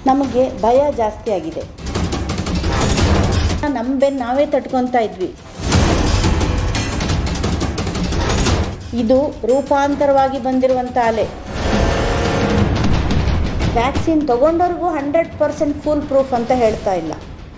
ನಮಗೆ ಭಯ ಜಾಸ್ತಿ ಆಗಿದೆ ನಮ್ಮ ಬೆನ್ನು ನಾವೇ ತಟ್ಕೊತಾ ಇದ್ವಿ ಇದು ರೂಪಾಂತರವಾಗಿ ಬಂದಿರುವಂಥ ಅಲೆ ವ್ಯಾಕ್ಸಿನ್ ತಗೊಂಡವ್ರಿಗೂ ಹಂಡ್ರೆಡ್ ಪರ್ಸೆಂಟ್ ಫುಲ್ ಪ್ರೂಫ್ ಅಂತ ಹೇಳ್ತಾ ಇಲ್ಲ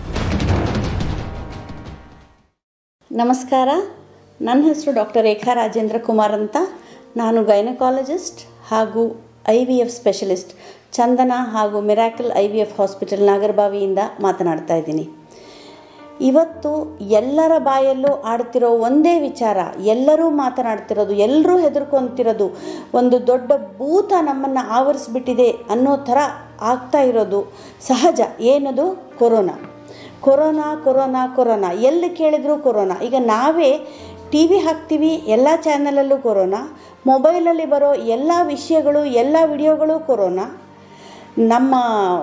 ನಮಸ್ಕಾರ ನನ್ನ ಹೆಸರು ಡಾಕ್ಟರ್ ರೇಖಾ ರಾಜೇಂದ್ರ ಕುಮಾರ್ ಅಂತ ನಾನು ಗೈನಕಾಲಜಿಸ್ಟ್ ಹಾಗೂ I V F specialist Chandana ಹಾಗೂ Miracle I V F hospital ನಾಗರಬಾವಿಯಿಂದ ಮಾತನಾಡ್ತಾ ಇದ್ದೀನಿ ಇವತ್ತು ಎಲ್ಲರ ಬಾಯಲ್ಲೂ ಆಡ್ತಿರೋ ಒಂದೇ ವಿಚಾರ ಎಲ್ಲರೂ ಮಾತನಾಡ್ತಿರೋದು ಎಲ್ಲರೂ ಹೆದರ್ಕೊಂತಿರೋದು ಒಂದು ದೊಡ್ಡ ಭೂತ ನಮ್ಮನ್ನು ಆವರಿಸ್ಬಿಟ್ಟಿದೆ ಅನ್ನೋ ಥರ ಆಗ್ತಾ ಇರೋದು ಸಹಜ ಏನದು ಕೊರೋನಾ ಕೊರೋನಾ ಕೊರೋನಾ ಕೊರೋನಾ ಎಲ್ಲಿ ಕೇಳಿದರೂ ಕೊರೋನಾ ಈಗ ನಾವೇ ಟಿ ವಿ ಹಾಕ್ತೀವಿ ಎಲ್ಲ ಚಾನಲಲ್ಲೂ ಕೊರೋನಾ ಮೊಬೈಲಲ್ಲಿ ಬರೋ ಎಲ್ಲ ವಿಷಯಗಳು ಎಲ್ಲ ವಿಡಿಯೋಗಳು ಕೊರೋನಾ ನಮ್ಮ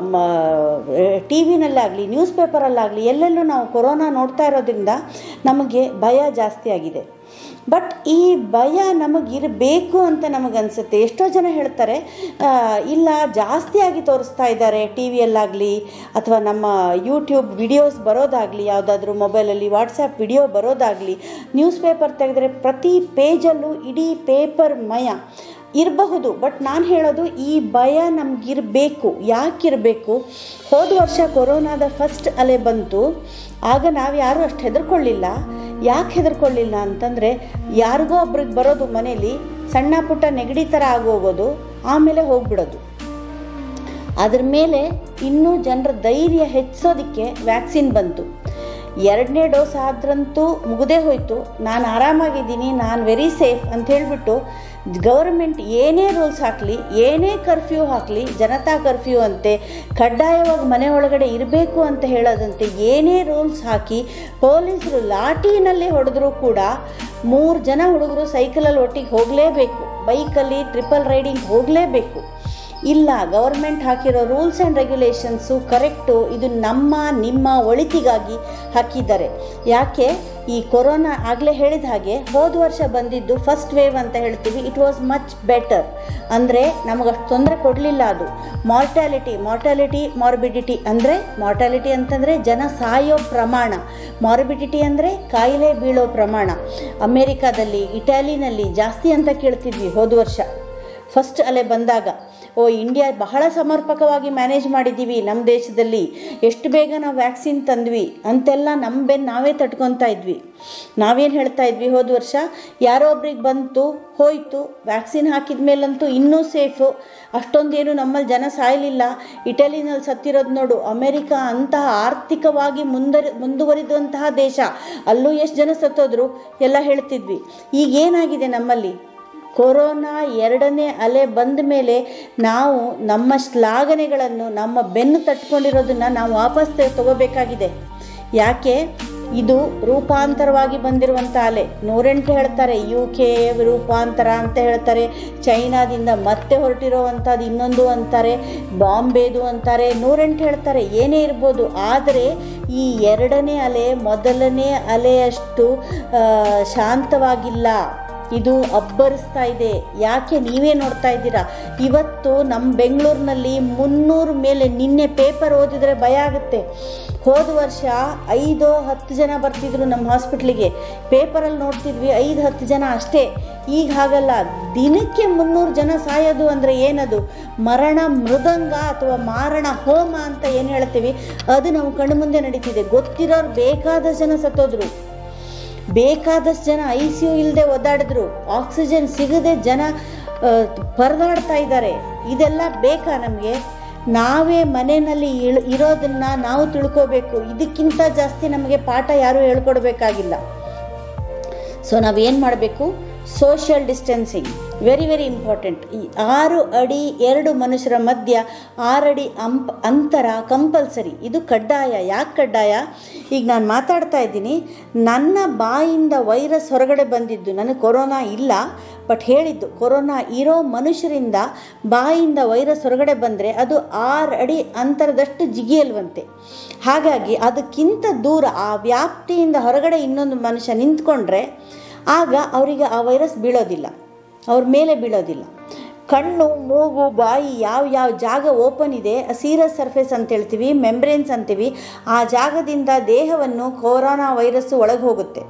ಟಿ ವಿನಲ್ಲಾಗಲಿ ನ್ಯೂಸ್ ಪೇಪರಲ್ಲಾಗಲಿ ಎಲ್ಲೆಲ್ಲೂ ನಾವು ಕೊರೋನಾ ನೋಡ್ತಾ ಇರೋದ್ರಿಂದ ನಮಗೆ ಭಯ ಜಾಸ್ತಿ ಆಗಿದೆ ಬಟ್ ಈ ಭಯ ನಮಗಿರಬೇಕು ಅಂತ ನಮಗನ್ಸುತ್ತೆ ಎಷ್ಟೋ ಜನ ಹೇಳ್ತಾರೆ ಇಲ್ಲ ಜಾಸ್ತಿಯಾಗಿ ತೋರಿಸ್ತಾ ಇದ್ದಾರೆ ಟಿ ವಿಯಲ್ಲಾಗಲಿ ಅಥವಾ ನಮ್ಮ ಯೂಟ್ಯೂಬ್ ವಿಡಿಯೋಸ್ ಬರೋದಾಗಲಿ ಯಾವುದಾದ್ರೂ ಮೊಬೈಲಲ್ಲಿ ವಾಟ್ಸಪ್ ವಿಡಿಯೋ ಬರೋದಾಗಲಿ ನ್ಯೂಸ್ ಪೇಪರ್ ತೆಗೆದ್ರೆ ಪ್ರತಿ ಪೇಜಲ್ಲೂ ಇಡೀ ಪೇಪರ್ ಮಯ ಇರಬಹುದು ಬಟ್ ನಾನು ಹೇಳೋದು ಈ ಭಯ ನಮಗಿರಬೇಕು ಯಾಕಿರಬೇಕು ಹೋದ ವರ್ಷ ಕೊರೋನಾದ ಫಸ್ಟ್ ಅಲೆ ಬಂತು ಆಗ ನಾವು ಯಾರೂ ಅಷ್ಟು ಹೆದರ್ಕೊಳ್ಳಿಲ್ಲ ಯಾಕೆ ಹೆದರ್ಕೊಳ್ಳಿಲ್ಲ ಅಂತಂದರೆ ಯಾರಿಗೋ ಒಬ್ರಿಗೆ ಬರೋದು ಮನೇಲಿ ಸಣ್ಣ ಪುಟ್ಟ ನೆಗಡಿ ಥರ ಆಗೋಗೋದು ಆಮೇಲೆ ಹೋಗ್ಬಿಡೋದು ಅದ್ರ ಮೇಲೆ ಇನ್ನೂ ಜನರ ಧೈರ್ಯ ಹೆಚ್ಚೋದಕ್ಕೆ ವ್ಯಾಕ್ಸಿನ್ ಬಂತು ಎರಡನೇ ಡೋಸ್ ಆದ್ರಂತೂ ಮುಗದೇ ಹೋಯಿತು ನಾನು ಆರಾಮಾಗಿದ್ದೀನಿ ನಾನು ವೆರಿ ಸೇಫ್ ಅಂತ ಹೇಳಿಬಿಟ್ಟು ಗೌರ್ಮೆಂಟ್ ಏನೇ ರೂಲ್ಸ್ ಹಾಕಲಿ ಏನೇ ಕರ್ಫ್ಯೂ ಹಾಕಲಿ ಜನತಾ ಕರ್ಫ್ಯೂ ಅಂತೆ ಕಡ್ಡಾಯವಾಗಿ ಮನೆ ಒಳಗಡೆ ಇರಬೇಕು ಅಂತ ಹೇಳೋದಂತೆ ಏನೇ ರೂಲ್ಸ್ ಹಾಕಿ ಪೊಲೀಸರು ಲಾಠಿನಲ್ಲಿ ಹೊಡೆದ್ರೂ ಕೂಡ ಮೂರು ಜನ ಹುಡುಗರು ಸೈಕಲಲ್ಲಿ ಒಟ್ಟಿಗೆ ಹೋಗಲೇಬೇಕು ಬೈಕಲ್ಲಿ ಟ್ರಿಪಲ್ ರೈಡಿಂಗ್ ಹೋಗಲೇಬೇಕು ಇಲ್ಲ ಗೌರ್ಮೆಂಟ್ ಹಾಕಿರೋ ರೂಲ್ಸ್ ಆ್ಯಂಡ್ ರೆಗ್ಯುಲೇಷನ್ಸು ಕರೆಕ್ಟು ಇದು ನಮ್ಮ ನಿಮ್ಮ ಒಳಿತಿಗಾಗಿ ಹಾಕಿದ್ದಾರೆ ಯಾಕೆ ಈ ಕೊರೋನಾ ಆಗಲೇ ಹೇಳಿದ ಹಾಗೆ ಹೋದ ವರ್ಷ ಬಂದಿದ್ದು ಫಸ್ಟ್ ವೇವ್ ಅಂತ ಹೇಳ್ತೀವಿ ಇಟ್ ವಾಸ್ ಮಚ್ ಬೆಟರ್ ಅಂದರೆ ನಮಗಷ್ಟು ತೊಂದರೆ ಕೊಡಲಿಲ್ಲ ಅದು ಮಾರ್ಟ್ಯಾಲಿಟಿ ಮಾರ್ಟ್ಯಾಲಿಟಿ ಮಾರ್ಬಿಡಿಟಿ ಅಂದರೆ ಮಾರ್ಟ್ಯಾಲಿಟಿ ಅಂತಂದರೆ ಜನ ಸಾಯೋ ಪ್ರಮಾಣ ಮಾರ್ಬಿಡಿಟಿ ಅಂದರೆ ಕಾಯಿಲೆ ಬೀಳೋ ಪ್ರಮಾಣ ಅಮೇರಿಕಾದಲ್ಲಿ ಇಟಾಲಿನಲ್ಲಿ ಜಾಸ್ತಿ ಅಂತ ಕೇಳ್ತಿದ್ವಿ ಹೋದ ವರ್ಷ ಫಸ್ಟ್ ಅಲೆ ಬಂದಾಗ ಓ ಇಂಡಿಯಾ ಬಹಳ ಸಮರ್ಪಕವಾಗಿ ಮ್ಯಾನೇಜ್ ಮಾಡಿದ್ದೀವಿ ನಮ್ಮ ದೇಶದಲ್ಲಿ ಎಷ್ಟು ಬೇಗ ನಾವು ವ್ಯಾಕ್ಸಿನ್ ತಂದ್ವಿ ಅಂತೆಲ್ಲ ನಮ್ಮ ಬೆನ್ನು ನಾವೇ ತಟ್ಕೊತಾ ಇದ್ವಿ ನಾವೇನು ಹೇಳ್ತಾ ಇದ್ವಿ ಹೋದ ವರ್ಷ ಯಾರೋ ಒಬ್ರಿಗೆ ಬಂತು ಹೋಯಿತು ವ್ಯಾಕ್ಸಿನ್ ಹಾಕಿದ ಮೇಲಂತೂ ಇನ್ನೂ ಸೇಫು ಅಷ್ಟೊಂದೇನು ನಮ್ಮಲ್ಲಿ ಜನ ಸಾಯಲಿಲ್ಲ ಇಟಲಿನಲ್ಲಿ ಸತ್ತಿರೋದು ನೋಡು ಅಮೆರಿಕ ಅಂತಹ ಆರ್ಥಿಕವಾಗಿ ಮುಂದರಿ ಮುಂದುವರಿದಂತಹ ದೇಶ ಅಲ್ಲೂ ಎಷ್ಟು ಜನ ಸತ್ತೋದ್ರು ಎಲ್ಲ ಹೇಳ್ತಿದ್ವಿ ಈಗ ಏನಾಗಿದೆ ನಮ್ಮಲ್ಲಿ ಕೊರೋನಾ ಎರಡನೇ ಅಲೆ ಬಂದ ಮೇಲೆ ನಾವು ನಮ್ಮ ಶ್ಲಾಘನೆಗಳನ್ನು ನಮ್ಮ ಬೆನ್ನು ತಟ್ಕೊಂಡಿರೋದನ್ನು ನಾವು ವಾಪಸ್ ತಗೋಬೇಕಾಗಿದೆ ಯಾಕೆ ಇದು ರೂಪಾಂತರವಾಗಿ ಬಂದಿರುವಂಥ ಅಲೆ ನೂರೆಂಟು ಹೇಳ್ತಾರೆ ಯು ಕೆ ರೂಪಾಂತರ ಅಂತ ಹೇಳ್ತಾರೆ ಚೈನಾದಿಂದ ಮತ್ತೆ ಹೊರಟಿರೋವಂಥದ್ದು ಇನ್ನೊಂದು ಅಂತಾರೆ ಬಾಂಬೆದು ಅಂತಾರೆ ನೂರೆಂಟು ಹೇಳ್ತಾರೆ ಏನೇ ಇರ್ಬೋದು ಆದರೆ ಈ ಎರಡನೇ ಅಲೆ ಮೊದಲನೇ ಅಲೆಯಷ್ಟು ಶಾಂತವಾಗಿಲ್ಲ ಇದು ಅಬ್ಬರಿಸ್ತಾ ಇದೆ ಯಾಕೆ ನೀವೇ ನೋಡ್ತಾ ಇದ್ದೀರಾ ಇವತ್ತು ನಮ್ಮ ಬೆಂಗಳೂರಿನಲ್ಲಿ ಮುನ್ನೂರು ಮೇಲೆ ನಿನ್ನೆ ಪೇಪರ್ ಓದಿದರೆ ಭಯ ಆಗುತ್ತೆ ಹೋದ ವರ್ಷ ಐದು ಹತ್ತು ಜನ ಬರ್ತಿದ್ರು ನಮ್ಮ ಹಾಸ್ಪಿಟ್ಲಿಗೆ ಪೇಪರಲ್ಲಿ ನೋಡ್ತಿದ್ವಿ ಐದು ಹತ್ತು ಜನ ಅಷ್ಟೇ ಈಗ ಹಾಗಲ್ಲ ದಿನಕ್ಕೆ ಮುನ್ನೂರು ಜನ ಸಾಯೋದು ಅಂದರೆ ಏನದು ಮರಣ ಮೃದಂಗ ಅಥವಾ ಮಾರಣ ಹೋಮ ಅಂತ ಏನು ಹೇಳ್ತೀವಿ ಅದು ನಾವು ಕಣ್ಣು ಮುಂದೆ ನಡೀತಿದೆ ಗೊತ್ತಿರೋರು ಬೇಕಾದಷ್ಟು ಜನ ಸತ್ತೋದ್ರು ಬೇಕಾದಷ್ಟು ಜನ ಐ ಸಿ ಯು ಇಲ್ಲದೆ ಒದ್ದಾಡಿದ್ರು ಆಕ್ಸಿಜನ್ ಸಿಗದೆ ಜನ ಪರದಾಡ್ತಾ ಇದ್ದಾರೆ ಇದೆಲ್ಲ ಬೇಕಾ ನಮಗೆ ನಾವೇ ಮನೆಯಲ್ಲಿ ಇಳ್ ಇರೋದನ್ನು ನಾವು ತಿಳ್ಕೋಬೇಕು ಇದಕ್ಕಿಂತ ಜಾಸ್ತಿ ನಮಗೆ ಪಾಠ ಯಾರೂ ಹೇಳ್ಕೊಡ್ಬೇಕಾಗಿಲ್ಲ ಸೊ ನಾವೇನು ಮಾಡಬೇಕು social distancing very very important ಈ ಆರು ಅಡಿ ಎರಡು ಮನುಷ್ಯರ ಮಧ್ಯ ಆರಡಿ ಅಂಪ್ ಅಂತರ ಕಂಪಲ್ಸರಿ ಇದು ಕಡ್ಡಾಯ ಯಾಕೆ ಕಡ್ಡಾಯ ಈಗ ನಾನು ಮಾತಾಡ್ತಾ ಇದ್ದೀನಿ ನನ್ನ ಬಾಯಿಂದ ವೈರಸ್ ಹೊರಗಡೆ ಬಂದಿದ್ದು ನನಗೆ ಕೊರೋನಾ ಇಲ್ಲ ಬಟ್ ಹೇಳಿದ್ದು ಕೊರೋನಾ ಇರೋ ಮನುಷ್ಯರಿಂದ ಬಾಯಿಂದ ವೈರಸ್ ಹೊರಗಡೆ ಬಂದರೆ ಅದು ಆರು ಅಡಿ ಅಂತರದಷ್ಟು ಜಿಗಿಯಲ್ವಂತೆ ಹಾಗಾಗಿ ಅದಕ್ಕಿಂತ ದೂರ ಆ ವ್ಯಾಪ್ತಿಯಿಂದ ಹೊರಗಡೆ ಇನ್ನೊಂದು ಮನುಷ್ಯ ನಿಂತ್ಕೊಂಡ್ರೆ ಆಗ ಅವರಿಗೆ ಆ ವೈರಸ್ ಬೀಳೋದಿಲ್ಲ ಅವ್ರ ಮೇಲೆ ಬೀಳೋದಿಲ್ಲ ಕಣ್ಣು ಮೂಗು ಬಾಯಿ ಯಾವ ಯಾವ ಜಾಗ ಓಪನ್ ಇದೆ ಸೀರಸ್ ಸರ್ಫೇಸ್ ಅಂತ ಹೇಳ್ತೀವಿ ಮೆಂಬ್ರೇನ್ಸ್ ಅಂತೀವಿ ಆ ಜಾಗದಿಂದ ದೇಹವನ್ನು ಕೊರೋನಾ ವೈರಸ್ಸು ಒಳಗೆ ಹೋಗುತ್ತೆ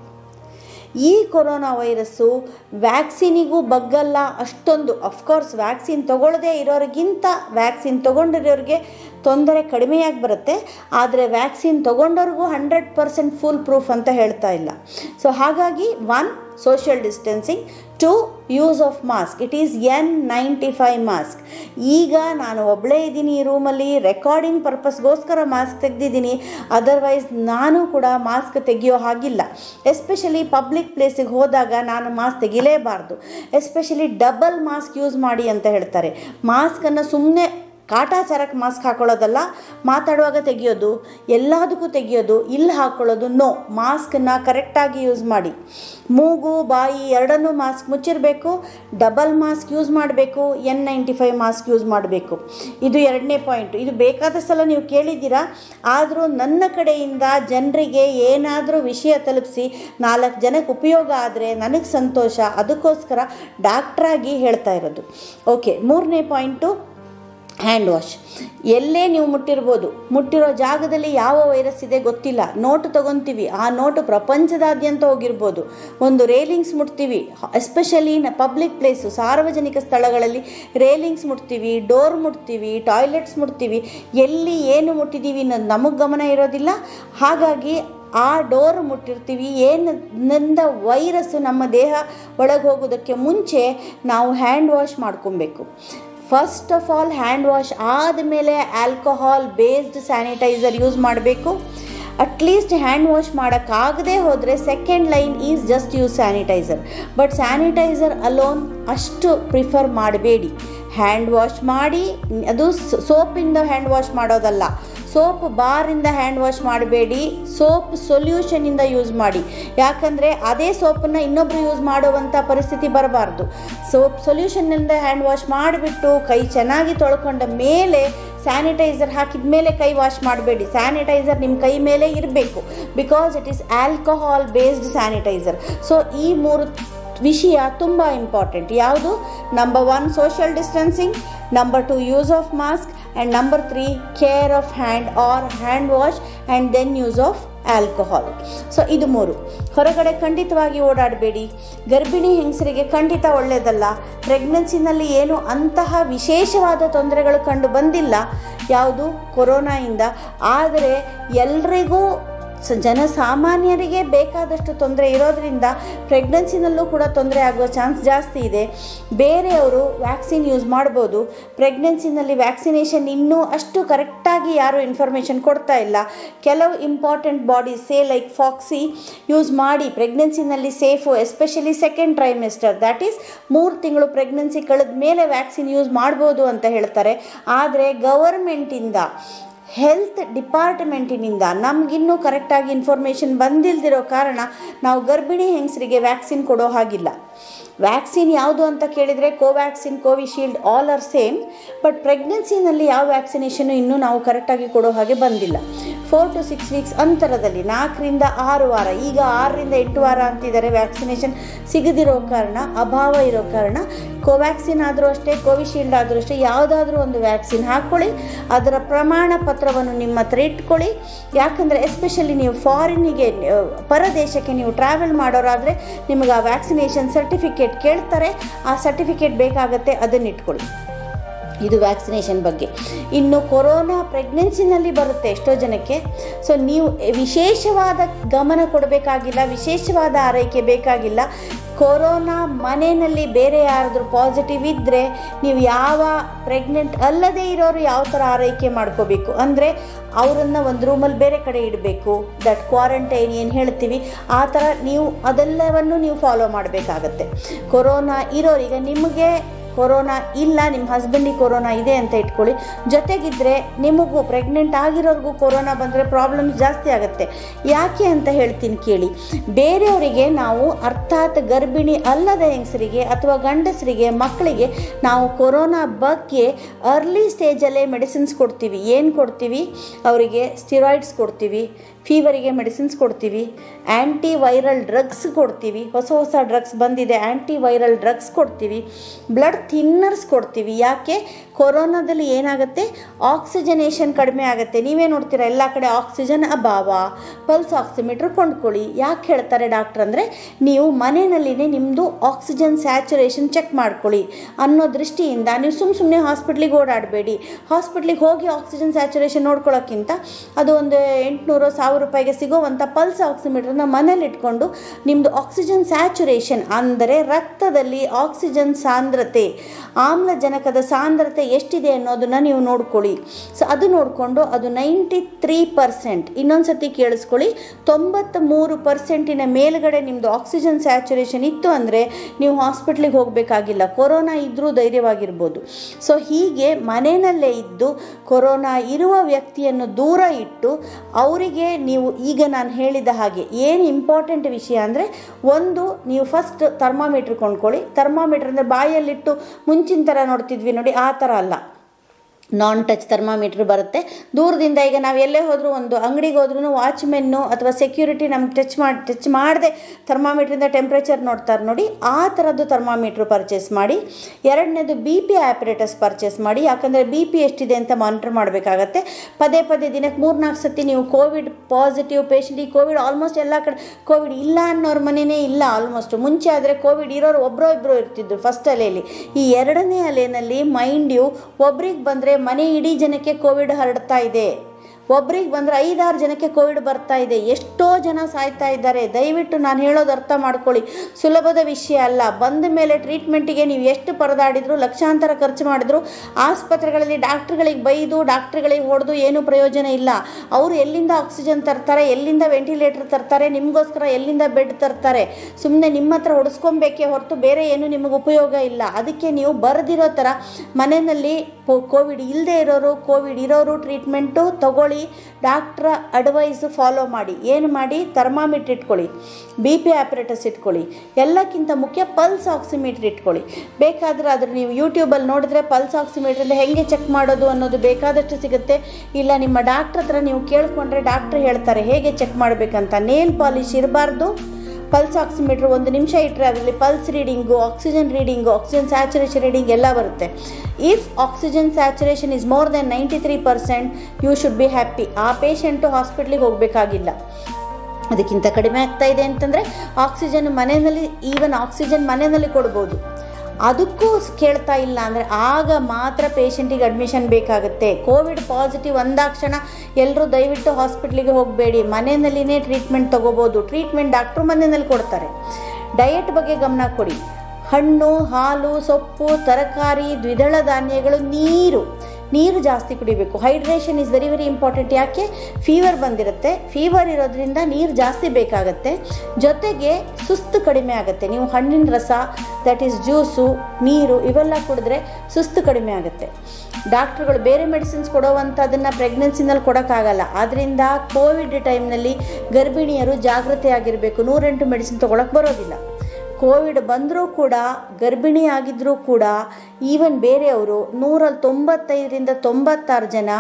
ಈ ಕೊರೋನಾ ವೈರಸ್ಸು ವ್ಯಾಕ್ಸಿನಿಗೂ ಬಗ್ಗಲ್ಲ ಅಷ್ಟೊಂದು ಅಫ್ಕೋರ್ಸ್ ವ್ಯಾಕ್ಸಿನ್ ತಗೊಳ್ಳದೇ ಇರೋರಿಗಿಂತ ವ್ಯಾಕ್ಸಿನ್ ತೊಗೊಂಡಿರೋರಿಗೆ ತೊಂದರೆ ಕಡಿಮೆಯಾಗಿ ಬರುತ್ತೆ ಆದರೆ ವ್ಯಾಕ್ಸಿನ್ ತೊಗೊಂಡವ್ರಿಗೂ ಹಂಡ್ರೆಡ್ ಪರ್ಸೆಂಟ್ ಫುಲ್ ಪ್ರೂಫ್ ಅಂತ ಹೇಳ್ತಾ ಇಲ್ಲ ಸೊ ಹಾಗಾಗಿ one social distancing two use of mask it is N ninety five mask ಈಗ ನಾನು ಒಬ್ಬಳೇ ಇದ್ದೀನಿ ಈ ರೂಮಲ್ಲಿ ರೆಕಾರ್ಡಿಂಗ್ ಪರ್ಪಸ್ಗೋಸ್ಕರ ಮಾಸ್ಕ್ ತೆಗೆದಿದ್ದೀನಿ ಅದರ್ವೈಸ್ ನಾನು ಕೂಡ ಮಾಸ್ಕ್ ತೆಗೆಯೋ ಹಾಗಿಲ್ಲ ಎಸ್ಪೆಷಲಿ ಪಬ್ಲಿಕ್ ಪ್ಲೇಸಿಗೆ ಹೋದಾಗ ನಾನು ಮಾಸ್ಕ್ ತೆಗಿಲೇಬಾರ್ದು ಎಸ್ಪೆಷಲಿ ಡಬಲ್ ಮಾಸ್ಕ್ ಯೂಸ್ ಮಾಡಿ ಅಂತ ಹೇಳ್ತಾರೆ ಮಾಸ್ಕನ್ನು ಸುಮ್ಮನೆ ಕಾಟಾಚಾರಕ್ಕೆ ಮಾಸ್ಕ್ ಹಾಕೊಳ್ಳೋದಲ್ಲ ಮಾತಾಡುವಾಗ ತೆಗಿಯೋದು ಎಲ್ಲದಕ್ಕೂ ತೆಗಿಯೋದು ಇಲ್ಲಿ ಹಾಕ್ಕೊಳ್ಳೋದು ನೋ ಮಾಸ್ಕನ್ನ ಕರೆಕ್ಟಾಗಿ ಯೂಸ್ ಮಾಡಿ ಮೂಗು ಬಾಯಿ ಎರಡನ್ನೂ ಮಾಸ್ಕ್ ಮುಚ್ಚಿರಬೇಕು ಡಬಲ್ ಮಾಸ್ಕ್ ಯೂಸ್ ಮಾಡಬೇಕು N ninety five mask use ಮಾಡಬೇಕು ಇದು ಎರಡನೇ ಪಾಯಿಂಟು ಇದು ಬೇಕಾದ ಸಲ ನೀವು ಕೇಳಿದ್ದೀರಾ ಆದರೂ ನನ್ನ ಕಡೆಯಿಂದ ಜನರಿಗೆ ಏನಾದರೂ ವಿಷಯ ತಲುಪಿಸಿ ನಾಲ್ಕು ಜನಕ್ಕೆ ಉಪಯೋಗ ಆದರೆ ನನಗೆ ಸಂತೋಷ ಅದಕ್ಕೋಸ್ಕರ ಡಾಕ್ಟ್ರಾಗಿ ಹೇಳ್ತಾ ಇರೋದು ಓಕೆ ಮೂರನೇ ಪಾಯಿಂಟು ಹ್ಯಾಂಡ್ ವಾಶ್ ಎಲ್ಲೇ ನೀವು ಮುಟ್ಟಿರ್ಬೋದು ಮುಟ್ಟಿರೋ ಜಾಗದಲ್ಲಿ ಯಾವ ವೈರಸ್ ಇದೆ ಗೊತ್ತಿಲ್ಲ ನೋಟು ತಗೊತೀವಿ ಆ ನೋಟು ಪ್ರಪಂಚದಾದ್ಯಂತ ಹೋಗಿರ್ಬೋದು ಒಂದು ರೇಲಿಂಗ್ಸ್ ಮುಟ್ತೀವಿ ಎಸ್ಪೆಷಲಿ ನ ಪಬ್ಲಿಕ್ ಪ್ಲೇಸು ಸಾರ್ವಜನಿಕ ಸ್ಥಳಗಳಲ್ಲಿ ರೇಲಿಂಗ್ಸ್ ಮುಟ್ತೀವಿ ಡೋರ್ ಮುಟ್ತೀವಿ ಟಾಯ್ಲೆಟ್ಸ್ ಮುಟ್ತೀವಿ ಎಲ್ಲಿ ಏನು ಮುಟ್ಟಿದ್ದೀವಿ ಅನ್ನೋದು ನಮಗೆ ಗಮನ ಇರೋದಿಲ್ಲ ಹಾಗಾಗಿ ಆ ಡೋರ್ ಮುಟ್ಟಿರ್ತೀವಿ ಏನಿಂದ ವೈರಸ್ಸು ನಮ್ಮ ದೇಹ ಒಳಗೆ ಹೋಗೋದಕ್ಕೆ ಮುಂಚೆ ನಾವು ಹ್ಯಾಂಡ್ ವಾಶ್ ಮಾಡ್ಕೊಬೇಕು first of all hand wash ಆದಮೇಲೆ ಆಲ್ಕೋಹಾಲ್ ಬೇಸ್ಡ್ ಸ್ಯಾನಿಟೈಸರ್ ಯೂಸ್ ಮಾಡಬೇಕು ಅಟ್ಲೀಸ್ಟ್ ಹ್ಯಾಂಡ್ ವಾಶ್ ಮಾಡೋಕ್ಕಾಗದೇ ಹೋದರೆ second line is just use sanitiser but sanitiser alone ಅಷ್ಟು ಪ್ರಿಫರ್ ಮಾಡಬೇಡಿ ಹ್ಯಾಂಡ್ ವಾಶ್ ಮಾಡಿ ಅದು ಸೋಪಿಂದ ಹ್ಯಾಂಡ್ ವಾಶ್ ಮಾಡೋದಲ್ಲ ಸೋಪ್ ಬಾರಿಂದ ಹ್ಯಾಂಡ್ ವಾಶ್ ಮಾಡಬೇಡಿ ಸೋಪ್ ಸೊಲ್ಯೂಷನಿಂದ ಯೂಸ್ ಮಾಡಿ ಯಾಕಂದರೆ ಅದೇ ಸೋಪನ್ನು ಇನ್ನೊಬ್ಬರು ಯೂಸ್ ಮಾಡುವಂಥ ಪರಿಸ್ಥಿತಿ ಬರಬಾರ್ದು ಸೋಪ್ ಸೊಲ್ಯೂಷನ್ನಿಂದ ಹ್ಯಾಂಡ್ ವಾಶ್ ಮಾಡಿಬಿಟ್ಟು ಕೈ ಚೆನ್ನಾಗಿ ತೊಳ್ಕೊಂಡ ಮೇಲೆ ಸ್ಯಾನಿಟೈಸರ್ ಹಾಕಿದ ಮೇಲೆ ಕೈ ವಾಶ್ ಮಾಡಬೇಡಿ ಸ್ಯಾನಿಟೈಸರ್ ನಿಮ್ಮ ಕೈ ಮೇಲೆ ಇರಬೇಕು because it is alcohol based sanitiser so ಈ ಮೂರು ವಿಷಯ ತುಂಬ ಇಂಪಾರ್ಟೆಂಟ್ ಯಾವುದು number one social distancing number two use of mask and number three care of hand or hand wash and then use of alcohol so ಇದು ಮೂರು ಹೊರಗಡೆ ಖಂಡಿತವಾಗಿ ಓಡಾಡಬೇಡಿ ಗರ್ಭಿಣಿ ಹೆಂಗಸರಿಗೆ ಖಂಡಿತ ಒಳ್ಳೆಯದಲ್ಲ ಪ್ರೆಗ್ನೆನ್ಸಿನಲ್ಲಿ ಏನು ಅಂತಹ ವಿಶೇಷವಾದ ತೊಂದರೆಗಳು ಕಂಡು ಬಂದಿಲ್ಲ ಯಾವುದು ಕೊರೋನಾಯಿಂದ ಆದರೆ ಎಲ್ರಿಗೂ ಸ ಜನಸಾಮಾನ್ಯರಿಗೆ ಬೇಕಾದಷ್ಟು ತೊಂದರೆ ಇರೋದರಿಂದ ಪ್ರೆಗ್ನೆನ್ಸಿನಲ್ಲೂ ಕೂಡ ತೊಂದರೆ ಆಗುವ ಚಾನ್ಸ್ ಜಾಸ್ತಿ ಇದೆ ಬೇರೆಯವರು ವ್ಯಾಕ್ಸಿನ್ ಯೂಸ್ ಮಾಡ್ಬೋದು ಪ್ರೆಗ್ನೆನ್ಸಿನಲ್ಲಿ ವ್ಯಾಕ್ಸಿನೇಷನ್ ಇನ್ನೂ ಅಷ್ಟು ಕರೆಕ್ಟಾಗಿ ಯಾರು ಇನ್ಫಾರ್ಮೇಷನ್ ಕೊಡ್ತಾ ಇಲ್ಲ ಕೆಲವು important bodies say like FOGSI use ಮಾಡಿ ಪ್ರೆಗ್ನೆನ್ಸಿನಲ್ಲಿ safe especially second trimester that is ಮೂರು ತಿಂಗಳು ಪ್ರೆಗ್ನೆನ್ಸಿ ಕಳೆದ ಮೇಲೆ ವ್ಯಾಕ್ಸಿನ್ ಯೂಸ್ ಮಾಡ್ಬೋದು ಅಂತ ಹೇಳ್ತಾರೆ ಆದರೆ ಗವರ್ಮೆಂಟಿಂದ ಹೆಲ್ತ್ ಡಿಪಾರ್ಟ್ಮೆಂಟಿನಿಂದ ನಮಗಿನ್ನೂ ಕರೆಕ್ಟಾಗಿ ಇನ್ಫಾರ್ಮೇಷನ್ ಬಂದಿಲ್ದಿರೋ ಕಾರಣ ನಾವು ಗರ್ಭಿಣಿ ಹೆಂಗಸರಿಗೆ ವ್ಯಾಕ್ಸಿನ್ ಕೊಡೋ ಹಾಗಿಲ್ಲ ವ್ಯಾಕ್ಸಿನ್ ಯಾವುದು ಅಂತ ಕೇಳಿದರೆ Covaxin Covishield all are same but ಪ್ರೆಗ್ನೆನ್ಸಿನಲ್ಲಿ ಯಾವ ವ್ಯಾಕ್ಸಿನೇಷನ್ನು ಇನ್ನೂ ನಾವು ಕರೆಕ್ಟಾಗಿ ಕೊಡೋ ಹಾಗೆ ಬಂದಿಲ್ಲ ಫೋರ್ ಟು ಸಿಕ್ಸ್ ವೀಕ್ಸ್ ಅಂತರದಲ್ಲಿ ನಾಲ್ಕರಿಂದ ಆರು ವಾರ ಈಗ ಆರರಿಂದ ಎಂಟು ವಾರ ಅಂತಿದ್ದಾರೆ ವ್ಯಾಕ್ಸಿನೇಷನ್ ಸಿಗದಿರೋ ಕಾರಣ ಅಭಾವ ಇರೋ ಕಾರಣ ಕೋವ್ಯಾಕ್ಸಿನ್ ಆದರೂ ಅಷ್ಟೇ ಕೋವಿಶೀಲ್ಡ್ ಆದರೂ ಅಷ್ಟೇ ಯಾವುದಾದ್ರೂ ಒಂದು ವ್ಯಾಕ್ಸಿನ್ ಹಾಕ್ಕೊಳ್ಳಿ ಅದರ ಪ್ರಮಾಣ ಪತ್ರವನ್ನು ನಿಮ್ಮ ಹತ್ರ ಇಟ್ಕೊಳ್ಳಿ ಯಾಕಂದರೆ ಎಸ್ಪೆಷಲಿ ನೀವು ಫಾರಿನ್ನಿಗೆ ಪರದೇಶಕ್ಕೆ ನೀವು ಟ್ರಾವೆಲ್ ಮಾಡೋರಾದರೆ ನಿಮಗೆ ಆ ವ್ಯಾಕ್ಸಿನೇಷನ್ ಸರ್ಟಿಫಿಕೇಟ್ ಕೇಳ್ತಾರೆ ಆ ಸರ್ಟಿಫಿಕೇಟ್ ಬೇಕಾಗತ್ತೆ ಅದನ್ನು ಇಟ್ಕೊಳ್ಳಿ ಇದು ವ್ಯಾಕ್ಸಿನೇಷನ್ ಬಗ್ಗೆ ಇನ್ನು ಕೊರೋನಾ ಪ್ರೆಗ್ನೆನ್ಸಿನಲ್ಲಿ ಬರುತ್ತೆ ಎಷ್ಟೋ ಜನಕ್ಕೆ ಸೊ ನೀವು ವಿಶೇಷವಾದ ಗಮನ ಕೊಡಬೇಕಾಗಿಲ್ಲ ವಿಶೇಷವಾದ ಆರೈಕೆ ಬೇಕಾಗಿಲ್ಲ ಕೊರೋನಾ ಮನೆಯಲ್ಲಿ ಬೇರೆ ಯಾರಾದರೂ ಪಾಸಿಟಿವ್ ಇದ್ದರೆ ನೀವು ಯಾವ ಪ್ರೆಗ್ನೆಂಟ್ ಅಲ್ಲದೇ ಇರೋರು ಯಾವ ಥರ ಆರೈಕೆ ಮಾಡ್ಕೋಬೇಕು ಅಂದರೆ ಅವರನ್ನು ಒಂದು ರೂಮಲ್ಲಿ ಬೇರೆ ಕಡೆ ಇಡಬೇಕು ದಟ್ ಕ್ವಾರಂಟೈನ್ ಏನು ಹೇಳ್ತೀವಿ ಆ ಥರ ನೀವು ಅದೆಲ್ಲವನ್ನು ನೀವು ಫಾಲೋ ಮಾಡಬೇಕಾಗತ್ತೆ ಕೊರೋನಾ ಇರೋರಿಗೆ ನಿಮಗೆ ಕೊರೋನಾ ಇಲ್ಲ ನಿಮ್ಮ ಹಸ್ಬೆಂಡಿಗೆ ಕೊರೋನಾ ಇದೆ ಅಂತ ಇಟ್ಕೊಳ್ಳಿ ಜೊತೆಗಿದ್ದರೆ ನಿಮಗೂ ಪ್ರೆಗ್ನೆಂಟ್ ಆಗಿರೋರ್ಗೂ ಕೊರೋನಾ ಬಂದರೆ ಪ್ರಾಬ್ಲಮ್ಸ್ ಜಾಸ್ತಿ ಆಗುತ್ತೆ ಯಾಕೆ ಅಂತ ಹೇಳ್ತೀನಿ ಕೇಳಿ ಬೇರೆಯವರಿಗೆ ನಾವು ಅರ್ಥಾತ್ ಗರ್ಭಿಣಿ ಅಲ್ಲದ ಹೆಂಗಸರಿಗೆ ಅಥವಾ ಗಂಡಸರಿಗೆ ಮಕ್ಕಳಿಗೆ ನಾವು ಕೊರೋನಾ ಬಗ್ಗೆ ಅರ್ಲಿ ಸ್ಟೇಜಲ್ಲೇ ಮೆಡಿಸಿನ್ಸ್ ಕೊಡ್ತೀವಿ ಏನು ಕೊಡ್ತೀವಿ ಅವರಿಗೆ ಸ್ಟಿರಾಯ್ಡ್ಸ್ ಕೊಡ್ತೀವಿ ಫೀವರಿಗೆ ಮೆಡಿಸಿನ್ಸ್ ಕೊಡ್ತೀವಿ ಆ್ಯಂಟಿ ವೈರಲ್ ಡ್ರಗ್ಸ್ ಕೊಡ್ತೀವಿ ಹೊಸ ಹೊಸ ಡ್ರಗ್ಸ್ ಬಂದಿದೆ ಆ್ಯಂಟಿ ವೈರಲ್ ಡ್ರಗ್ಸ್ ಕೊಡ್ತೀವಿ ಬ್ಲಡ್ ಥಿನ್ನರ್ಸ್ ಕೊಡ್ತೀವಿ ಯಾಕೆ ಕೊರೋನಾದಲ್ಲಿ ಏನಾಗುತ್ತೆ ಆಕ್ಸಿಜನೇಷನ್ ಕಡಿಮೆ ಆಗುತ್ತೆ ನೀವೇ ನೋಡ್ತೀರಾ ಎಲ್ಲ ಕಡೆ ಆಕ್ಸಿಜನ್ ಅಭಾವ ಪಲ್ಸ್ ಆಕ್ಸಿಮೀಟ್ರ್ ಕೊಂಡ್ಕೊಳ್ಳಿ ಯಾಕೆ ಹೇಳ್ತಾರೆ ಡಾಕ್ಟ್ರ್ ಅಂದರೆ ನೀವು ಮನೆಯಲ್ಲಿನೇ ನಿಮ್ಮದು ಆಕ್ಸಿಜನ್ ಸ್ಯಾಚುರೇಷನ್ ಚೆಕ್ ಮಾಡ್ಕೊಳ್ಳಿ ಅನ್ನೋ ದೃಷ್ಟಿಯಿಂದ ನೀವು ಸುಮ್ಮ ಸುಮ್ಮನೆ ಹಾಸ್ಪಿಟ್ಲಿಗೆ ಓಡಾಡಬೇಡಿ ಹಾಸ್ಪಿಟ್ಲಿಗೆ ಹೋಗಿ ಆಕ್ಸಿಜನ್ ಸ್ಯಾಚುರೇಷನ್ ನೋಡ್ಕೊಳ್ಳೋಕ್ಕಿಂತ ಅದು ಒಂದು ಎಂಟುನೂರು ಸಾವಿರ ರೂಪಾಯಿಗೆ ಸಿಗೋವಂಥ ಪಲ್ಸ್ ಆಕ್ಸಿಮೀಟ್ರನ್ನ ಮನೇಲಿ ಇಟ್ಕೊಂಡು ನಿಮ್ಮದು ಆಕ್ಸಿಜನ್ ಸ್ಯಾಚುರೇಷನ್ ಅಂದರೆ ರಕ್ತದಲ್ಲಿ ಆಕ್ಸಿಜನ್ ಸಾಂದ್ರತೆ ಆಮ್ಲಜನಕದ ಸಾಂದ್ರತೆ ಎಷ್ಟಿದೆ ಅನ್ನೋದನ್ನು ನೀವು ನೋಡ್ಕೊಳ್ಳಿ ಸೊ ಅದು ನೋಡಿಕೊಂಡು ಅದು ನೈಂಟಿ ತ್ರೀ ಪರ್ಸೆಂಟ್ ಇನ್ನೊಂದು ಸತಿ ಕೇಳಿಸ್ಕೊಳ್ಳಿ ತೊಂಬತ್ತ ಮೂರು ಪರ್ಸೆಂಟಿನ ಮೇಲ್ಗಡೆ ನಿಮ್ಮದು ಆಕ್ಸಿಜನ್ ಸ್ಯಾಚುರೇಷನ್ ಇತ್ತು ಅಂದರೆ ನೀವು ಹಾಸ್ಪಿಟ್ಲಿಗೆ ಹೋಗಬೇಕಾಗಿಲ್ಲ ಕೊರೋನಾ ಇದ್ದರೂ ಧೈರ್ಯವಾಗಿರ್ಬೋದು ಸೊ ಹೀಗೆ ಮನೆಯಲ್ಲೇ ಇದ್ದು ಕೊರೋನಾ ಇರುವ ವ್ಯಕ್ತಿಯನ್ನು ದೂರ ಇಟ್ಟು ಅವರಿಗೆ ನೀವು ಈಗ ನಾನು ಹೇಳಿದ ಹಾಗೆ ಏನು ಇಂಪಾರ್ಟೆಂಟ್ ವಿಷಯ ಅಂದರೆ ಒಂದು ನೀವು ಫಸ್ಟ್ ಥರ್ಮಾಮೀಟ್ರ್ ಕೊಂಡ್ಕೊಳ್ಳಿ ಥರ್ಮಾಮೀಟ್ರ್ ಅಂದರೆ ಬಾಯಲ್ಲಿಟ್ಟು ಮುಂಚಿನ ಥರ ನೋಡ್ತಿದ್ವಿ ನೋಡಿ ಆ ಥರ ಅಲ್ಲ ನಾನ್ ಟಚ್ ಥರ್ಮಾಮೀಟ್ರ್ ಬರುತ್ತೆ ದೂರದಿಂದ ಈಗ ನಾವು ಎಲ್ಲೇ ಹೋದರೂ ಒಂದು ಅಂಗಡಿಗೆ ಹೋದ್ರೂ ವಾಚ್ಮೆನ್ನು ಅಥವಾ ಸೆಕ್ಯೂರಿಟಿ ನಮ್ಗೆ ಟಚ್ ಮಾಡಿ ಟಚ್ ಮಾಡದೆ ಥರ್ಮಾಮೀಟ್ರಿಂದ ಟೆಂಪ್ರೇಚರ್ ನೋಡ್ತಾರೆ ನೋಡಿ ಆ ಥರದ್ದು ಥರ್ಮಾಮೀಟ್ರ್ ಪರ್ಚೇಸ್ ಮಾಡಿ ಎರಡನೇದು ಬಿ ಪಿ ಆ್ಯಪ್ರೇಟಸ್ ಪರ್ಚೇಸ್ ಮಾಡಿ ಯಾಕಂದರೆ ಬಿ ಪಿ ಎಷ್ಟಿದೆ ಅಂತ ಮಾನಿಟರ್ ಮಾಡಬೇಕಾಗತ್ತೆ ಪದೇ ಪದೇ ದಿನಕ್ಕೆ ಮೂರ್ನಾಲ್ಕು ಸತಿ ನೀವು ಕೋವಿಡ್ ಪಾಸಿಟಿವ್ ಪೇಷಂಟ್ ಈ ಕೋವಿಡ್ ಆಲ್ಮೋಸ್ಟ್ ಎಲ್ಲ ಕಡೆ ಕೋವಿಡ್ ಇಲ್ಲ ಅನ್ನೋರ ಮನೆಯೇ ಇಲ್ಲ ಆಲ್ಮೋಸ್ಟ್ ಮುಂಚೆ ಆದರೆ ಕೋವಿಡ್ ಇರೋರು ಒಬ್ಬರೋ ಇಬ್ಬರು ಇರ್ತಿದ್ರು ಫಸ್ಟ್ ಅಲೆಯಲ್ಲಿ ಈ ಎರಡನೇ ಅಲೆಯಲ್ಲಿ ಮೈಂಡ್ ಯು ಒಬ್ರಿಗೆ ಬಂದರೆ ಮನೆ ಇಡೀ ಜನಕ್ಕೆ ಕೋವಿಡ್ ಹರಡ್ತಾ ಇದೆ ಒಬ್ರಿಗೆ ಬಂದರೆ ಐದಾರು ಜನಕ್ಕೆ ಕೋವಿಡ್ ಬರ್ತಾ ಇದೆ ಎಷ್ಟೋ ಜನ ಸಾಯ್ತಾ ಇದ್ದಾರೆ ದಯವಿಟ್ಟು ನಾನು ಹೇಳೋದು ಅರ್ಥ ಮಾಡ್ಕೊಳ್ಳಿ ಸುಲಭದ ವಿಷಯ ಅಲ್ಲ ಬಂದ ಮೇಲೆ ಟ್ರೀಟ್ಮೆಂಟಿಗೆ ನೀವು ಎಷ್ಟು ಪರದಾಡಿದ್ರು ಲಕ್ಷಾಂತರ ಖರ್ಚು ಮಾಡಿದ್ರು ಆಸ್ಪತ್ರೆಗಳಲ್ಲಿ ಡಾಕ್ಟ್ರುಗಳಿಗೆ ಬೈದು ಡಾಕ್ಟ್ರುಗಳಿಗೆ ಹೊಡೆದು ಏನೂ ಪ್ರಯೋಜನ ಇಲ್ಲ ಅವರು ಎಲ್ಲಿಂದ ಆಕ್ಸಿಜನ್ ತರ್ತಾರೆ ಎಲ್ಲಿಂದ ವೆಂಟಿಲೇಟರ್ ತರ್ತಾರೆ ನಿಮಗೋಸ್ಕರ ಎಲ್ಲಿಂದ ಬೆಡ್ ತರ್ತಾರೆ ಸುಮ್ಮನೆ ನಿಮ್ಮ ಹತ್ರ ಹೊಡೆಸ್ಕೊಬೇಕೇ ಹೊರತು ಬೇರೆ ಏನು ನಿಮಗೆ ಉಪಯೋಗ ಇಲ್ಲ ಅದಕ್ಕೆ ನೀವು ಬರೆದಿರೋ ಥರ ಮನೆಯಲ್ಲಿ ಕೋವಿಡ್ ಇಲ್ಲದೆ ಇರೋರು ಕೋವಿಡ್ ಇರೋರು ಟ್ರೀಟ್ಮೆಂಟು ತಗೊಳ್ಳಿ ಡಾಕ್ಟ್ರ ಅಡ್ವೈಸು ಫಾಲೋ ಮಾಡಿ ಏನು ಮಾಡಿ ಥರ್ಮಾಮೀಟ್ರ್ ಇಟ್ಕೊಳ್ಳಿ ಬಿ ಪಿ ಆಪ್ರೇಟಸ್ ಇಟ್ಕೊಳ್ಳಿ ಎಲ್ಲಕ್ಕಿಂತ ಮುಖ್ಯ ಪಲ್ಸ್ ಆಕ್ಸಿಮೀಟ್ರ್ ಇಟ್ಕೊಳ್ಳಿ ಬೇಕಾದರೆ ಅದ್ರ ನೀವು ಯೂಟ್ಯೂಬಲ್ಲಿ ನೋಡಿದ್ರೆ ಪಲ್ಸ್ ಆಕ್ಸಿಮೀಟ್ರಿಂದ ಹೆಂಗೆ ಚೆಕ್ ಮಾಡೋದು ಅನ್ನೋದು ಬೇಕಾದಷ್ಟು ಸಿಗುತ್ತೆ ಇಲ್ಲ ನಿಮ್ಮ ಡಾಕ್ಟ್ರ್ ಹತ್ರ ನೀವು ಕೇಳಿಕೊಂಡ್ರೆ ಡಾಕ್ಟ್ರ್ ಹೇಳ್ತಾರೆ ಹೇಗೆ ಚೆಕ್ ಮಾಡಬೇಕಂತ ನೇಲ್ ಪಾಲಿಶ್ ಇರಬಾರ್ದು ಪಲ್ಸ್ ಆಕ್ಸಿಮೀಟ್ರ್ ಒಂದು ನಿಮಿಷ ಇಟ್ಟರೆ ಅದರಲ್ಲಿ pulse reading oxygen reading oxygen saturation reading ಎಲ್ಲ ಬರುತ್ತೆ if oxygen saturation is more than ninety three percent you should be happy ಆ ಪೇಷಂಟು ಹಾಸ್ಪಿಟ್ಲಿಗೆ ಹೋಗಬೇಕಾಗಿಲ್ಲ ಅದಕ್ಕಿಂತ ಕಡಿಮೆ ಆಗ್ತಾ ಇದೆ ಅಂತಂದರೆ ಆಕ್ಸಿಜನ್ ಮನೆಯಲ್ಲಿ ಈವನ್ ಆಕ್ಸಿಜನ್ ಮನೆಯಲ್ಲಿ ಕೊಡ್ಬೋದು ಅದಕ್ಕೂ ಕೇಳ್ತಾ ಇಲ್ಲ ಅಂದರೆ ಆಗ ಮಾತ್ರ ಪೇಷಂಟಿಗೆ ಅಡ್ಮಿಷನ್ ಬೇಕಾಗುತ್ತೆ ಕೋವಿಡ್ ಪಾಸಿಟಿವ್ ಅಂದಾಕ್ಷಣ ಎಲ್ಲರೂ ದಯವಿಟ್ಟು ಹಾಸ್ಪಿಟ್ಲಿಗೆ ಹೋಗಬೇಡಿ ಮನೆಯಲ್ಲಿನೇ ಟ್ರೀಟ್ಮೆಂಟ್ ತೊಗೋಬೋದು ಟ್ರೀಟ್ಮೆಂಟ್ ಡಾಕ್ಟ್ರು ಮನೆಯಲ್ಲಿ ಕೊಡ್ತಾರೆ ಡಯಟ್ ಬಗ್ಗೆ ಗಮನ ಕೊಡಿ ಹಣ್ಣು ಹಾಲು ಸೊಪ್ಪು ತರಕಾರಿ ದ್ವಿದಳ ಧಾನ್ಯಗಳು ನೀರು ನೀರು ಜಾಸ್ತಿ ಕುಡಿಬೇಕು hydration is very very important ಯಾಕೆ ಫೀವರ್ ಬಂದಿರುತ್ತೆ ಫೀವರ್ ಇರೋದ್ರಿಂದ ನೀರು ಜಾಸ್ತಿ ಬೇಕಾಗತ್ತೆ ಜೊತೆಗೆ ಸುಸ್ತು ಕಡಿಮೆ ಆಗುತ್ತೆ ನೀವು ಹಣ್ಣಿನ ರಸ ದಟ್ ಈಸ್ ಜ್ಯೂಸು ನೀರು ಇವೆಲ್ಲ ಕುಡಿದ್ರೆ ಸುಸ್ತು ಕಡಿಮೆ ಆಗುತ್ತೆ ಡಾಕ್ಟ್ರುಗಳು ಬೇರೆ ಮೆಡಿಸಿನ್ಸ್ ಕೊಡೋವಂಥದ್ದನ್ನು ಪ್ರೆಗ್ನೆನ್ಸಿನಲ್ಲಿ ಕೊಡೋಕ್ಕಾಗಲ್ಲ ಆದ್ದರಿಂದ ಕೋವಿಡ್ ಟೈಮ್ನಲ್ಲಿ ಗರ್ಭಿಣಿಯರು ಜಾಗೃತೆಯಾಗಿರಬೇಕು ನೂರೆಂಟು ಮೆಡಿಸಿನ್ ತೊಗೊಳಕ್ಕೆ ಬರೋದಿಲ್ಲ ಕೋವಿಡ್ ಬಂದರೂ ಕೂಡ ಗರ್ಭಿಣಿ ಆಗಿದ್ದರೂ ಕೂಡ ಈವನ್ ಬೇರೆಯವರು ನೂರಲ್ಲಿ ತೊಂಬತ್ತೈದರಿಂದ ತೊಂಬತ್ತಾರು ಜನ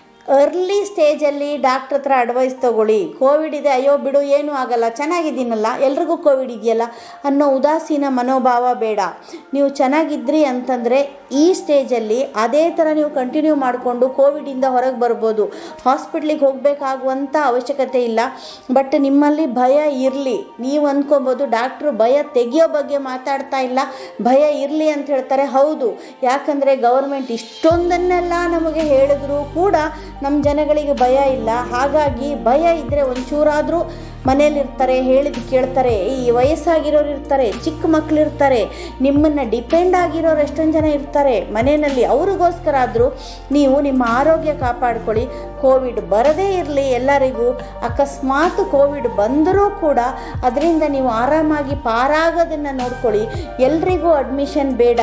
ಅರ್ಲಿ ಸ್ಟೇಜಲ್ಲಿ ಡಾಕ್ಟ್ರ್ ಹತ್ರ ಅಡ್ವೈಸ್ ತೊಗೊಳ್ಳಿ ಕೋವಿಡ್ ಇದೆ ಅಯ್ಯೋ ಬಿಡು ಏನೂ ಆಗಲ್ಲ ಚೆನ್ನಾಗಿದ್ದೀನಲ್ಲ ಎಲ್ರಿಗೂ ಕೋವಿಡ್ ಇದೆಯಲ್ಲ ಅನ್ನೋ ಉದಾಸೀನ ಮನೋಭಾವ ಬೇಡ ನೀವು ಚೆನ್ನಾಗಿದ್ರಿ ಅಂತಂದರೆ ಈ ಸ್ಟೇಜಲ್ಲಿ ಅದೇ ಥರ ನೀವು ಕಂಟಿನ್ಯೂ ಮಾಡಿಕೊಂಡು ಕೋವಿಡಿಂದ ಹೊರಗೆ ಬರ್ಬೋದು ಹಾಸ್ಪಿಟ್ಲಿಗೆ ಹೋಗಬೇಕಾಗುವಂಥ ಅವಶ್ಯಕತೆ ಇಲ್ಲ ಬಟ್ ನಿಮ್ಮಲ್ಲಿ ಭಯ ಇರಲಿ ನೀವು ಅಂದ್ಕೊಬೋದು ಡಾಕ್ಟ್ರು ಭಯ ತೆಗೆಯೋ ಬಗ್ಗೆ ಮಾತಾಡ್ತಾ ಇಲ್ಲ ಭಯ ಇರಲಿ ಅಂತ ಹೇಳ್ತಾರೆ ಹೌದು ಯಾಕಂದರೆ ಗೌರ್ಮೆಂಟ್ ಇಷ್ಟೊಂದನ್ನೆಲ್ಲ ನಮಗೆ ಹೇಳಿದ್ರು ಕೂಡ ನಮ್ಮ ಜನಗಳಿಗೆ ಭಯ ಇಲ್ಲ ಹಾಗಾಗಿ ಭಯ ಇದ್ದರೆ ಒಂಚೂರಾದರೂ ಮನೇಲಿರ್ತಾರೆ ಹೇಳಿದ್ದು ಕೇಳ್ತಾರೆ ಈ ವಯಸ್ಸಾಗಿರೋರು ಇರ್ತಾರೆ ಚಿಕ್ಕ ಮಕ್ಕಳು ಇರ್ತಾರೆ ನಿಮ್ಮನ್ನು ಡಿಪೆಂಡ್ ಆಗಿರೋರು ಎಷ್ಟೊಂದು ಜನ ಇರ್ತಾರೆ ಮನೆಯಲ್ಲಿ ಅವ್ರಿಗೋಸ್ಕರ ಆದರೂ ನೀವು ನಿಮ್ಮ ಆರೋಗ್ಯ ಕಾಪಾಡ್ಕೊಳ್ಳಿ ಕೋವಿಡ್ ಬರದೇ ಇರಲಿ ಎಲ್ಲರಿಗೂ ಅಕಸ್ಮಾತ್ ಕೋವಿಡ್ ಬಂದರೂ ಕೂಡ ಅದರಿಂದ ನೀವು ಆರಾಮಾಗಿ ಪಾರಾಗೋದನ್ನು ನೋಡ್ಕೊಳ್ಳಿ ಎಲ್ರಿಗೂ ಅಡ್ಮಿಷನ್ ಬೇಡ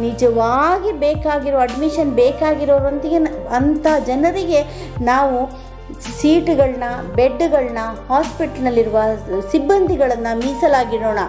ನಿಜವಾಗಿ ಬೇಕಾಗಿರೋ ಅಡ್ಮಿಷನ್ ಬೇಕಾಗಿರೋರಂತಿಗೆ ಅಂಥ ಜನರಿಗೆ ನಾವು ಸೀಟುಗಳನ್ನ ಬೆಡ್ಗಳನ್ನ ಹಾಸ್ಪಿಟ್ಲ್ನಲ್ಲಿರುವ ಸಿಬ್ಬಂದಿಗಳನ್ನು ಮೀಸಲಾಗಿಡೋಣ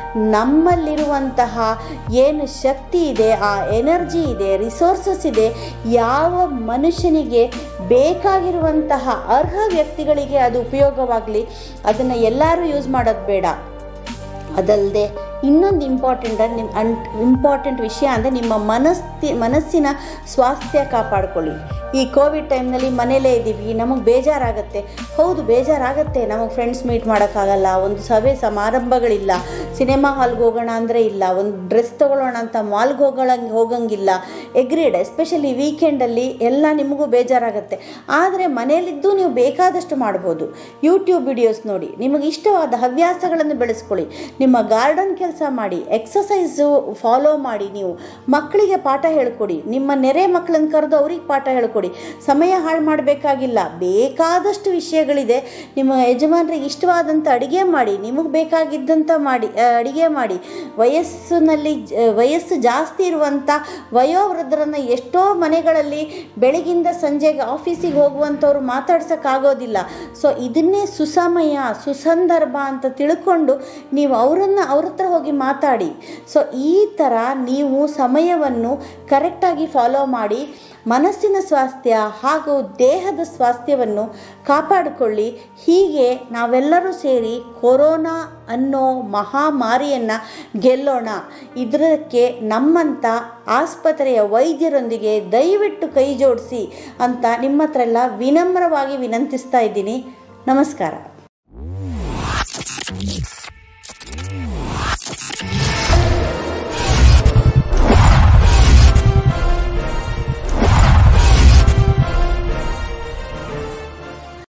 ನಮ್ಮಲ್ಲಿರುವಂತಹ ಏನು ಶಕ್ತಿ ಇದೆ ಆ ಎನರ್ಜಿ ಇದೆ ರಿಸೋರ್ಸಸ್ ಇದೆ ಯಾವ ಮನುಷ್ಯನಿಗೆ ಬೇಕಾಗಿರುವಂತಹ ಅರ್ಹ ವ್ಯಕ್ತಿಗಳಿಗೆ ಅದು ಉಪಯೋಗವಾಗಲಿ ಅದನ್ನು ಎಲ್ಲರೂ ಯೂಸ್ ಮಾಡೋದು ಬೇಡ ಅದಲ್ಲದೆ ಇನ್ನೊಂದು ಇಂಪಾರ್ಟೆಂಟ್ ನಿಮ್ಮ ಅನ್ ಇಂಪಾರ್ಟೆಂಟ್ ವಿಷಯ ಅಂದರೆ ನಿಮ್ಮ ಮನಸ್ಸಿ ಮನಸ್ಸಿನ ಸ್ವಾಸ್ಥ್ಯ ಕಾಪಾಡ್ಕೊಳ್ಳಿ ಈ ಕೋವಿಡ್ ಟೈಮ್ನಲ್ಲಿ ಮನೇಲೇ ಇದ್ದೀವಿ ನಮಗೆ ಬೇಜಾರಾಗುತ್ತೆ ಹೌದು ಬೇಜಾರಾಗುತ್ತೆ ನಮಗೆ ಫ್ರೆಂಡ್ಸ್ ಮೀಟ್ ಮಾಡೋಕ್ಕಾಗಲ್ಲ ಒಂದು ಸಭೆ ಸಮಾರಂಭಗಳಿಲ್ಲ ಸಿನಿಮಾ ಹಾಲ್ಗೆ ಹೋಗೋಣ ಅಂದರೆ ಇಲ್ಲ ಒಂದು ಡ್ರೆಸ್ ತೊಗೊಳ್ಳೋಣ ಅಂತ ಮಾಲ್ಗೆ ಹೋಗೋಣ ಹೋಗಂಗಿಲ್ಲ ಎಗ್ರೀಡ್ ಎಸ್ಪೆಷಲಿ ವೀಕೆಂಡಲ್ಲಿ ಎಲ್ಲ ನಿಮಗೂ ಬೇಜಾರಾಗುತ್ತೆ ಆದರೆ ಮನೆಯಲ್ಲಿದ್ದು ನೀವು ಬೇಕಾದಷ್ಟು ಮಾಡ್ಬೋದು ಯೂಟ್ಯೂಬ್ ವಿಡಿಯೋಸ್ ನೋಡಿ ನಿಮಗೆ ಇಷ್ಟವಾದ ಹವ್ಯಾಸಗಳನ್ನು ಬೆಳೆಸ್ಕೊಳ್ಳಿ ನಿಮ್ಮ ಗಾರ್ಡನ್ ಕೆಲಸ ಮಾಡಿ ಎಕ್ಸಸೈಸು ಫಾಲೋ ಮಾಡಿ ನೀವು ಮಕ್ಕಳಿಗೆ ಪಾಠ ಹೇಳ್ಕೊಡಿ ನಿಮ್ಮ ನೆರೆ ಮಕ್ಕಳನ್ನು ಕರೆದು ಅವ್ರಿಗೆ ಪಾಠ ಹೇಳ್ಕೊಡಿ ಸಮಯ ಹಾಳು ಮಾಡಬೇಕಾಗಿಲ್ಲ ಬೇಕಾದಷ್ಟು ವಿಷಯಗಳಿದೆ ನಿಮ್ಮ ಯಜಮಾನರಿಗೆ ಇಷ್ಟವಾದಂಥ ಅಡುಗೆ ಮಾಡಿ ನಿಮಗೆ ಬೇಕಾಗಿದ್ದಂಥ ಮಾಡಿ ಅಡುಗೆ ಮಾಡಿ ವಯಸ್ಸಿನಲ್ಲಿ ಜ- ವಯಸ್ಸು ಜಾಸ್ತಿ ಇರುವಂಥ ವಯೋವೃದ್ಧರನ್ನು ಎಷ್ಟೋ ಮನೆಗಳಲ್ಲಿ ಬೆಳಗಿಂದ ಸಂಜೆಗೆ ಆಫೀಸಿಗೆ ಹೋಗುವಂಥವ್ರು ಮಾತಾಡ್ಸೋಕ್ಕಾಗೋದಿಲ್ಲ ಸೊ ಇದನ್ನೇ ಸುಸಮಯ ಸುಸಂದರ್ಭ ಅಂತ ತಿಳ್ಕೊಂಡು ನೀವು ಅವರನ್ನು ಅವ್ರ ಹತ್ರ ಹೋಗಿ ಮಾತಾಡಿ ಸೊ ಈ ಥರ ನೀವು ಸಮಯವನ್ನು ಕರೆಕ್ಟಾಗಿ ಫಾಲೋ ಮಾಡಿ ಮನಸ್ಸಿನ ಸ್ವಾಸ್ಥ್ಯ ಹಾಗೂ ದೇಹದ ಸ್ವಾಸ್ಥ್ಯವನ್ನು ಕಾಪಾಡಿಕೊಳ್ಳಿ ಹೀಗೆ ನಾವೆಲ್ಲರೂ ಸೇರಿ ಕೊರೋನಾ ಅನ್ನೋ ಮಹಾಮಾರಿಯನ್ನು ಗೆಲ್ಲೋಣ ಇದಕ್ಕೆ ನಮ್ಮಂಥ ಆಸ್ಪತ್ರೆಯ ವೈದ್ಯರೊಂದಿಗೆ ದಯವಿಟ್ಟು ಕೈ ಜೋಡಿಸಿ ಅಂತ ನಿಮ್ಮ ಹತ್ರ ಎಲ್ಲ ವಿನಮ್ರವಾಗಿ ವಿನಂತಿಸ್ತಾ ಇದ್ದೀನಿ ನಮಸ್ಕಾರ